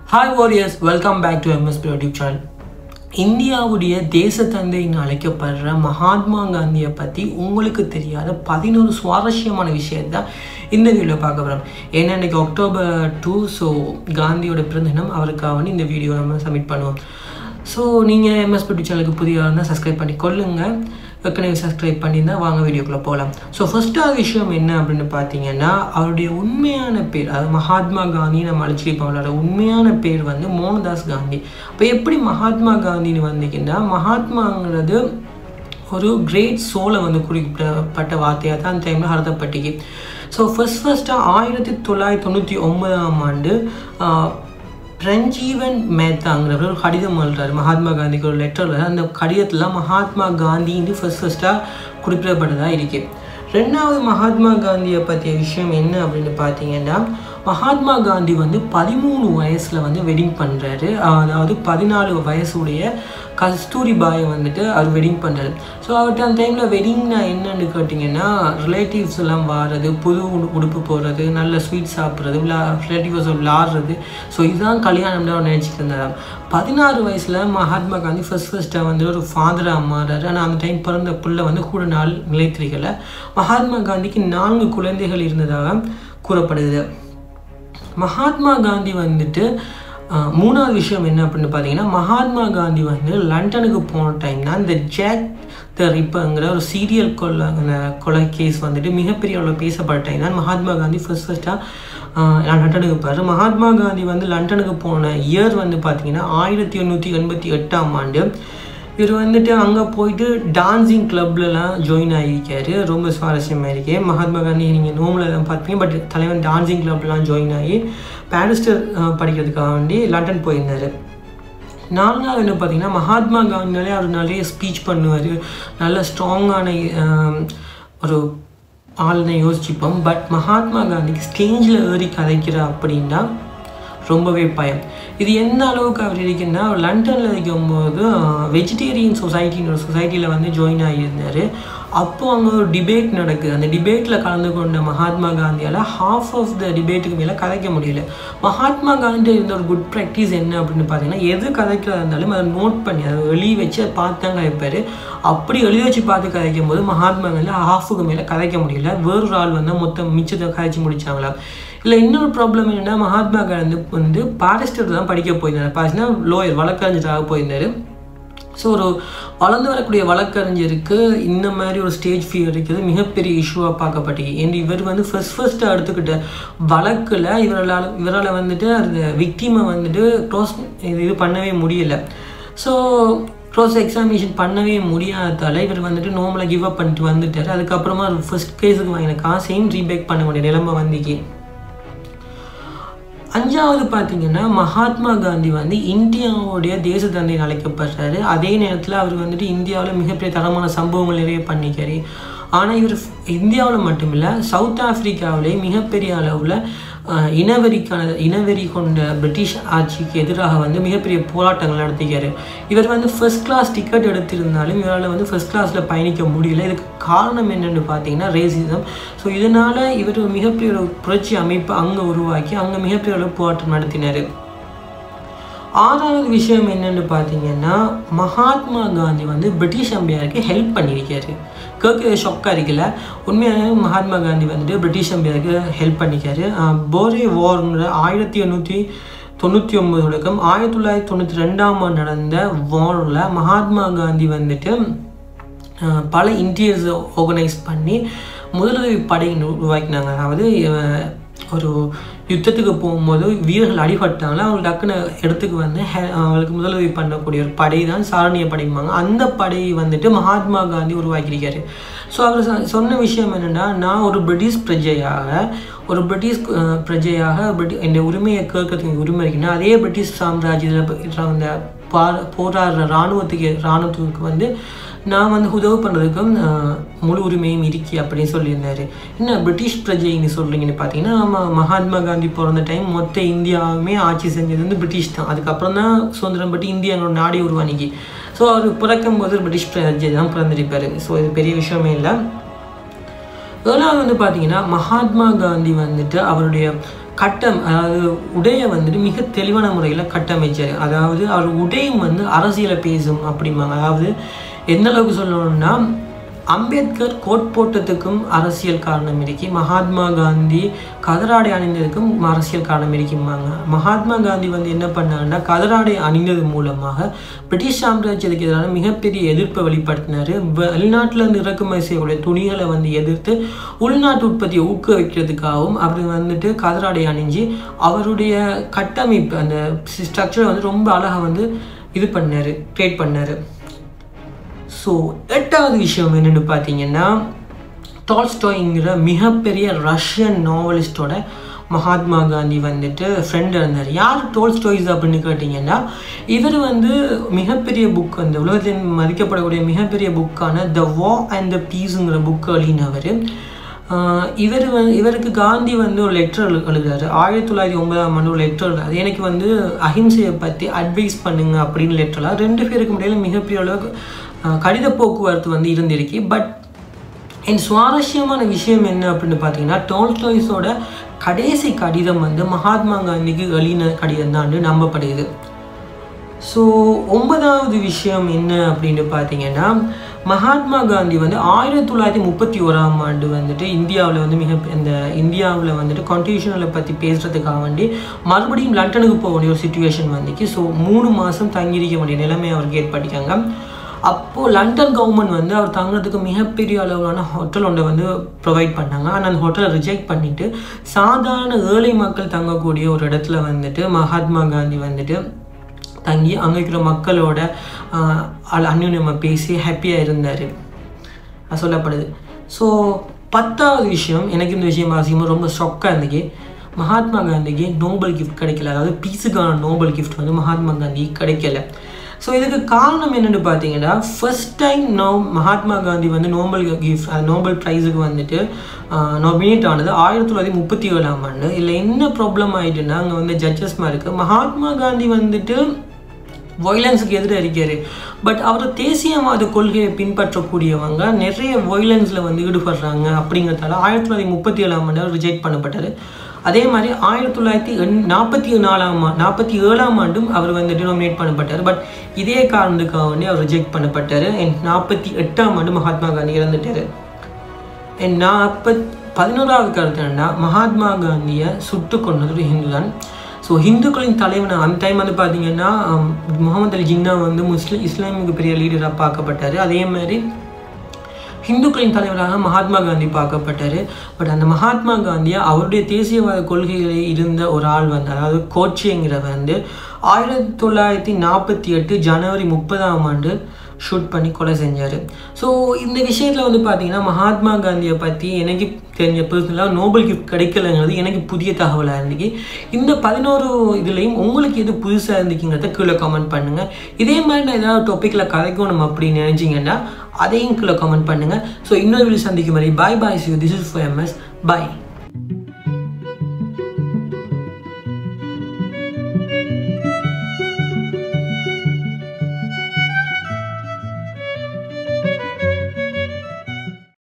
hi warriors welcome back to MS YouTube channel இந்தியாவுடைய தேசத்தந்தைன்னு அழைக்கப்படுற மகாத்மா காந்தியை பற்றி உங்களுக்கு தெரியாத பதினோரு சுவாரஸ்யமான விஷயத்தை இந்த வீடியோவில் பார்க்க போகிறோம் ஏன்னா இன்றைக்கி அக்டோபர் டூ ஸோ காந்தியோட பிறந்த தினம் அவருக்காக வந்து இந்த வீடியோ நம்ம சப்மிட் பண்ணுவோம் ஸோ நீங்கள் எம்எஸ் யூடியூப் சேனலுக்கு புதிய இருந்தால் சப்ஸ்கிரைப் பண்ணி கொள்ளுங்கள் ஏற்கனவே சப்ஸ்கிரைப் பண்ணியிருந்தா வாங்க வீடியோக்குள்ளே போகலாம் ஸோ ஃபஸ்ட்டாக விஷயம் என்ன அப்படின்னு பார்த்தீங்கன்னா அவருடைய உண்மையான பேர் அதாவது மகாத்மா காந்தி நம்ம அழைச்சிருப்போம் அவரோட உண்மையான பேர் வந்து மோகன்தாஸ் காந்தி இப்போ எப்படி மகாத்மா காந்தின்னு வந்தீங்கன்னா மகாத்மாங்கிறது ஒரு கிரேட் சோலை வந்து குறிப்பிடப்பட்ட வார்த்தையாக தான் அந்த டைமில் அர்த்தப்பட்டிக்கு ஸோ ஃபஸ்ட் ஃபஸ்ட்டாக ஆயிரத்தி தொள்ளாயிரத்தி தொண்ணூற்றி ஒன்பதாம் ஆண்டு ரஞ்சீவன் மேத்தாங்கிறவர் ஒரு கடிதம் எழுறாரு மகாத்மா காந்திக்கு ஒரு லெட்டரில் அந்த கடிதத்தில் மகாத்மா காந்தின்னு ஃபஸ்ட் ஃபஸ்ட்டாக குறிப்பிடப்பட்டதாக இருக்கு ரெண்டாவது மகாத்மா காந்தியை பற்றிய விஷயம் என்ன அப்படின்னு பார்த்தீங்கன்னா மகாத்மா காந்தி வந்து பதிமூணு வயசில் வந்து வெட்டிங் பண்ணுறாரு அதாவது பதினாலு வயசுடைய கஸ்தூரிபாயை வந்துட்டு அவர் வெட்டிங் பண்ணுறாரு ஸோ அவர்கிட்ட அந்த டைமில் வெட்டிங்னா என்னன்னு கேட்டிங்கன்னா ரிலேட்டிவ்ஸ் எல்லாம் வாடுறது புது உடு உடுப்பு போடுறது நல்ல ஸ்வீட் சாப்பிட்றது விளா ரிலேட்டிவ்ஸ் விளாடுறது ஸோ இதுதான் கல்யாணம்னு அவர் நினச்சிட்டு இருந்தாராம் பதினாறு வயசில் மகாத்மா காந்தி ஃபஸ்ட் ஃபஸ்ட்டாக வந்து ஒரு ஃபாதராக மாறாரு ஆனால் அந்த டைம் பிறந்த பிள்ளை வந்து கூட நாள் நிலைத்திரிகளை மகாத்மா காந்திக்கு நான்கு குழந்தைகள் இருந்ததாக கூறப்படுது மகாத்மா காந்தி வந்துட்டு மூணாவது விஷயம் என்ன அப்படின்னு பார்த்தீங்கன்னா மகாத்மா காந்தி வந்து லண்டனுக்கு போன டைம் தான் இந்த ஜாக் த ரிப்பங்கிற ஒரு சீரியல் கொலை கொலை கேஸ் வந்துட்டு மிகப்பெரிய அளவில் பேசப்பட்ட டைம் தான் மகாத்மா காந்தி ஃபர்ஸ்ட் ஃபர்ஸ்ட்டாக லண்டனுக்கு போகிறார் மகாத்மா காந்தி வந்து லண்டனுக்கு போன இயர் வந்து பார்த்தீங்கன்னா ஆயிரத்தி எண்ணூற்றி எண்பத்தி எட்டாம் ஆண்டு இவர் வந்துட்டு அங்கே போயிட்டு டான்ஸிங் கிளப்லலாம் ஜாயின் ஆகியிருக்காரு ரொம்ப சுவாரஸ்யமாக இருக்கு மகாத்மா காந்தி நீங்கள் நோமில் தான் பார்ப்பீங்க பட் தலைவன் டான்ஸிங் கிளப்லாம் ஜாயின் ஆகி பேரிஸ்டர் படிக்கிறதுக்காக வேண்டி லண்டன் போயிருந்தார் நான்காவது என்ன பார்த்தீங்கன்னா மகாத்மா காந்தினாலே அவர் நிறைய ஸ்பீச் பண்ணுவார் நல்ல ஸ்ட்ராங்கான ஒரு ஆள்னு யோசிச்சுப்போம் பட் மகாத்மா காந்திக்கு ஸ்டேஜில் ஏறி கதைக்கிற அப்படின்னா ரொம்பவே பயம் இது எந்த அளவுக்கு அவர் இருக்குன்னா லண்டனில் இருக்கும்போது வெஜிடேரியன் சொசைட்டின்னு ஒரு சொசைட்டியில் வந்து ஜாயின் ஆகியிருந்தார் அப்போது அங்கே ஒரு டிபேட் நடக்குது அந்த டிபேட்டில் கலந்து கொண்ட மகாத்மா காந்தியால் ஹாஃப் ஆஃப் த டிபேட்டுக்கு மேலே கதைக்க முடியல மகாத்மா காந்தி இருந்த ஒரு குட் ப்ராக்டிஸ் என்ன அப்படின்னு பார்த்தீங்கன்னா எது கதைக்கிறதா இருந்தாலும் அதை நோட் பண்ணி அதை எழுதி வச்சு அதை பார்த்து தான் கதைப்பார் அப்படி எழுதி வச்சு பார்த்து கதைக்கும் போது மகாத்மா காந்தி ஹாஃபுக்கு மேலே கதைக்க முடியல வேறொரு ஆள் வந்து மொத்தம் மிச்சத்தை கதைச்சி முடிச்சாங்களா இல்லை இன்னொரு ப்ராப்ளம் என்னென்னா மகாத்மா காந்தி வந்து பாரிஸ்டர் தான் படிக்க போயிருந்தார் பாரிஸ்னா லோயர் வழக்கறிஞராக போயிருந்தார் ஸோ ஒரு வளர்ந்து வரக்கூடிய வழக்கறிஞருக்கு இந்த மாதிரி ஒரு ஸ்டேஜ் ஃபியர் இருக்கிறது மிகப்பெரிய இஷ்யூவாக பார்க்கப்பட்டது ஏன் இவர் வந்து ஃபஸ்ட் ஃபஸ்ட்டு எடுத்துக்கிட்ட வழக்கில் இவரால் இவரால் வந்துட்டு அந்த விக்டிமை வந்துட்டு க்ளோஸ் இது இது பண்ணவே முடியல ஸோ க்ளோஸ் எக்ஸாமினேஷன் பண்ணவே முடியாததால் இவர் வந்துட்டு நோமலாக கிவ் அப் பண்ணிட்டு வந்துட்டார் அதுக்கப்புறமா ஃபர்ஸ்ட் கேஸுக்கு வாங்கின காசையும் ரீபேக் பண்ண வேண்டிய நிலைமை வந்துக்கு அஞ்சாவது பார்த்தீங்கன்னா மகாத்மா காந்தி வந்து இந்தியாவுடைய தேச தந்தைன்னு அழைக்கப்படுறாரு அதே நேரத்தில் அவர் வந்துட்டு இந்தியாவில் மிகப்பெரிய தரமான சம்பவங்கள் நிறைய பண்ணிக்காரு ஆனால் இவர் இந்தியாவில் மட்டும் இல்லை சவுத் ஆஃப்ரிக்காவிலே மிகப்பெரிய அளவில் இனவெறிக்கான இனவெறி கொண்ட பிரிட்டிஷ் ஆட்சிக்கு எதிராக வந்து மிகப்பெரிய போராட்டங்கள் நடத்திக்காரு இவர் வந்து ஃபர்ஸ்ட் கிளாஸ் டிக்கெட் எடுத்திருந்தாலும் இவரால் வந்து ஃபர்ஸ்ட் கிளாஸில் பயணிக்க முடியல இதுக்கு காரணம் என்னென்னு பார்த்தீங்கன்னா ரேசிசம் ஸோ இதனால் இவர் மிகப்பெரிய ஒரு புரட்சி அமைப்பு அங்கே உருவாக்கி அங்கே மிகப்பெரிய அளவு போராட்டம் நடத்தினார் ஆறாவது விஷயம் என்னென்னு பார்த்தீங்கன்னா மகாத்மா காந்தி வந்து பிரிட்டிஷ் அம்பையாருக்கு ஹெல்ப் பண்ணியிருக்காரு கேட்க ஷொக்காக இருக்கல உண்மையாக மகாத்மா காந்தி வந்துட்டு பிரிட்டிஷ் அம்பையாருக்கு ஹெல்ப் பண்ணிக்காரு போரே வார்ங்கிற ஆயிரத்தி எண்ணூற்றி தொண்ணூற்றி ஒம்பது தொடக்கம் ஆயிரத்தி தொள்ளாயிரத்தி தொண்ணூற்றி ரெண்டாம் ஆண்டு நடந்த வாரில் மகாத்மா காந்தி வந்துட்டு பல இன்டீரியர்ஸ் ஆர்கனைஸ் பண்ணி முதலுதவி படை உருவாக்கினாங்க அதாவது ஒரு யுத்தத்துக்கு போகும்போது வீரர்கள் அடிபட்டாங்களோ அவங்க டக்குன்னு இடத்துக்கு வந்து அவங்களுக்கு முதலுதவி பண்ணக்கூடிய ஒரு படை தான் சாரணிய படைம்பாங்க அந்த படையை வந்துட்டு மகாத்மா காந்தி உருவாக்கியிருக்காரு ஸோ அவர் சொன்ன விஷயம் என்னென்னா நான் ஒரு பிரிட்டிஷ் பிரஜையாக ஒரு பிரிட்டிஷ் பிரஜையாக பிரிட்டி இந்த உரிமையை கேட்கறதுக்கு உரிமை இருக்குன்னா அதே பிரிட்டிஷ் சாம்ராஜ்யத்தில் அந்த பா போராடுற இராணுவத்துக்கு இராணுவத்துக்கு வந்து நான் வந்து உதவு பண்ணுறதுக்கும் முழு உரிமையும் இருக்கி அப்படின்னு சொல்லியிருந்தாரு என்ன பிரிட்டிஷ் பிரஜைன்னு சொல்கிறீங்கன்னு பார்த்தீங்கன்னா ஆமாம் மகாத்மா காந்தி பிறந்த டைம் மொத்த இந்தியாவுமே ஆட்சி செஞ்சது வந்து பிரிட்டிஷ் தான் அதுக்கப்புறம் தான் சுதந்திரம் பட்டு இந்தியாவோட நாடே உருவானிக்கு ஸோ அவர் பிறக்கும் போது பிரிட்டிஷ் பிரஜை தான் பிறந்திருப்பார் ஸோ இது பெரிய விஷயமே இல்லை ஏழாவது வந்து பார்த்தீங்கன்னா மகாத்மா காந்தி வந்துட்டு அவருடைய கட்டம் அதாவது உடையை வந்துட்டு மிக தெளிவான முறையில் கட்டமைச்சார் அதாவது அவர் உடையும் வந்து அரசியலை பேசும் அப்படிம்பாங்க அதாவது எந்த அளவுக்கு சொல்லணும்னா அம்பேத்கர் கோட் போட்டதுக்கும் அரசியல் காரணம் இருக்கு மகாத்மா காந்தி கதராடை அணிந்ததுக்கும் அரசியல் காரணம் இருக்குமாங்க மகாத்மா காந்தி வந்து என்ன பண்ணாங்கன்னா கதராடை அணிந்தது மூலமாக பிரிட்டிஷ் சாம்ராஜ்யத்துக்கு எதிரான மிகப்பெரிய எதிர்ப்பை வெளிப்படுத்தினார் வெளிநாட்டில் இருந்து இறக்குமதி செய்யக்கூடிய துணிகளை வந்து எதிர்த்து உள்நாட்டு உற்பத்தியை ஊக்குவிக்கிறதுக்காகவும் அவர் வந்துட்டு கதராடை அணிஞ்சு அவருடைய கட்டமைப்பு அந்த ஸ்ட்ரக்சரை வந்து ரொம்ப அழகாக வந்து இது பண்ணார் க்ரியேட் பண்ணார் ஸோ எட்டாவது விஷயம் என்னென்னு பார்த்தீங்கன்னா டால்ஸ்டாய்ங்கிற மிகப்பெரிய ரஷ்யன் நாவலிஸ்டோட மகாத்மா காந்தி வந்துட்டு ஃப்ரெண்ட் இருந்தார் யார் டோல்ஸ்டோய்ஸ் அப்படின்னு கேட்டிங்கன்னா இவர் வந்து மிகப்பெரிய புக் அந்த உலகத்தின் மதிக்கப்படக்கூடிய மிகப்பெரிய புக்கான த வா அண்ட் த பீஸுங்கிற புக் எழுதினவர் இவர் வந்து இவருக்கு காந்தி வந்து ஒரு லெட்டர் எழு எழுதுறாரு ஆயிரத்தி தொள்ளாயிரத்தி ஒன்பதாம் ஆண்டு ஒரு லெட்டர் எழுதுறாரு எனக்கு வந்து அஹிம்சையை பற்றி அட்வைஸ் பண்ணுங்க அப்படின்னு லெட்டர்லாம் ரெண்டு பேருக்கு முடியல மிகப்பெரிய அளவுக்கு கடித போக்குவரத்து வந்து இருந்திருக்கு பட் என் சுவாரஸ்யமான விஷயம் என்ன அப்படின்னு பார்த்தீங்கன்னா டோல்ஸ்டாய்ஸோட கடைசி கடிதம் வந்து மகாத்மா காந்திக்கு எழுதின கடிதம் தான் நம்பப்படுது ஸோ ஒன்பதாவது விஷயம் என்ன அப்படின்னு பார்த்தீங்கன்னா மகாத்மா காந்தி வந்து ஆயிரத்தி தொள்ளாயிரத்தி முப்பத்தி ஓராம் ஆண்டு வந்துட்டு இந்தியாவில் வந்து மிக இந்த இந்தியாவில் வந்துட்டு கான்ஸ்டியூஷனலை பற்றி பேசுகிறதுக்காக வேண்டி மறுபடியும் லண்டனுக்கு போக வேண்டிய ஒரு சுச்சுவேஷன் வந்துச்சு ஸோ மூணு மாதம் தங்கியிருக்க வேண்டிய நிலைமை அவருக்கு ஏற்படுத்திக்காங்க அப்போது லண்டன் கவர்மெண்ட் வந்து அவர் தங்குறதுக்கு மிகப்பெரிய அளவிலான ஹோட்டல் ஒன்றை வந்து ப்ரொவைட் பண்ணாங்க ஆனால் அந்த ஹோட்டலை ரிஜெக்ட் பண்ணிவிட்டு சாதாரண ஏழை மக்கள் தங்கக்கூடிய ஒரு இடத்துல வந்துட்டு மகாத்மா காந்தி வந்துட்டு தங்கி அங்கே இருக்கிற மக்களோட அந்யுன்யமாக பேசி ஹாப்பியாக இருந்தார் சொல்லப்படுது ஸோ பத்தாவது விஷயம் எனக்கு இந்த விஷயம் வாசிக்கும்போது ரொம்ப ஷொக்காக இருந்துச்சு மகாத்மா காந்திக்கு நோபல் கிஃப்ட் கிடைக்கல அதாவது பீஸுக்கான நோபல் கிஃப்ட் வந்து மகாத்மா காந்தி கிடைக்கல ஸோ இதுக்கு காரணம் என்னென்னு பார்த்தீங்கன்னா first time no Mahatma Gandhi வந்து நோபல் கிஃப்ட் அது நோபல் ப்ரைஸுக்கு வந்துட்டு நாமினேட் ஆனது ஆயிரத்தி தொள்ளாயிரத்தி முப்பத்தி ஏழாம் ஆண்டு இல்லை என்ன ப்ராப்ளம் ஆகிட்டுன்னா அங்கே வந்து ஜட்ஜஸ்மாக இருக்குது மகாத்மா காந்தி வந்துட்டு வொய்லன்ஸுக்கு எதிராக இருக்கார் பட் அவர் தேசியவாத கொள்கையை பின்பற்றக்கூடியவங்க நிறைய வொய்லன்ஸில் வந்து ஈடுபடுறாங்க அப்படிங்கிறதால ஆயிரத்தி தொள்ளாயிரத்தி முப்பத்தி ஏழாம் ஆண்டு அவர் ரிஜெக்ட் பண்ணப்பட்டார் அதே மாதிரி ஆயிரத்தி தொள்ளாயிரத்தி எண் நாற்பத்தி நாலாம் நாற்பத்தி ஏழாம் ஆண்டும் அவர் வந்து டினோமினேட் பண்ணப்பட்டார் பட் இதே காரணத்துக்காக வேண்டி அவர் ரிஜெக்ட் பண்ணப்பட்டார் என் நாற்பத்தி எட்டாம் ஆண்டு மகாத்மா காந்தி இறந்துட்டார் என் நாற்பத் பதினோராவது கருத்து என்னன்னா மகாத்மா காந்தியை சுட்டு கொண்டது ஒரு ஹிந்து தான் ஸோ ஹிந்துக்களின் தலைவன் அந்த டைம் வந்து பார்த்தீங்கன்னா முகமது அலி ஜின்னா வந்து முஸ்லீம் இஸ்லாமிக்கு பெரிய லீடராக பார்க்கப்பட்டார் அதே மாதிரி ஹிந்துக்களின் தலைவராக மகாத்மா காந்தி பார்க்கப்பட்டார் பட் அந்த மகாத்மா காந்தியை அவருடைய தேசியவாத கொள்கைகளில் இருந்த ஒரு ஆள் வந்து அதாவது கோச்சிங்கிறவர் வந்து ஆயிரத்தி தொள்ளாயிரத்தி நாற்பத்தி எட்டு ஜனவரி முப்பதாம் ஆண்டு ஷூட் பண்ணி கொலை செஞ்சார் ஸோ இந்த விஷயத்தில் வந்து பார்த்தீங்கன்னா மகாத்மா காந்தியை பற்றி எனக்கு தெரிஞ்ச பர்சனலாக நோபல் கிஃப்ட் கிடைக்கலங்கிறது எனக்கு புதிய தகவலாக இருந்துச்சு இந்த பதினோரு இதுலேயும் உங்களுக்கு எது புதுசாக இருந்துச்சுங்கிறத கீழே கமெண்ட் பண்ணுங்கள் இதே மாதிரி நான் ஏதாவது டாப்பிக்கில் கதைக்கணும் அப்படின்னு நினச்சிங்கன்னா அதையும் கீழே கமெண்ட் பண்ணுங்கள் ஸோ இன்னொரு வீடியோ சந்திக்கும் மாதிரி bye bye see this is for MS bye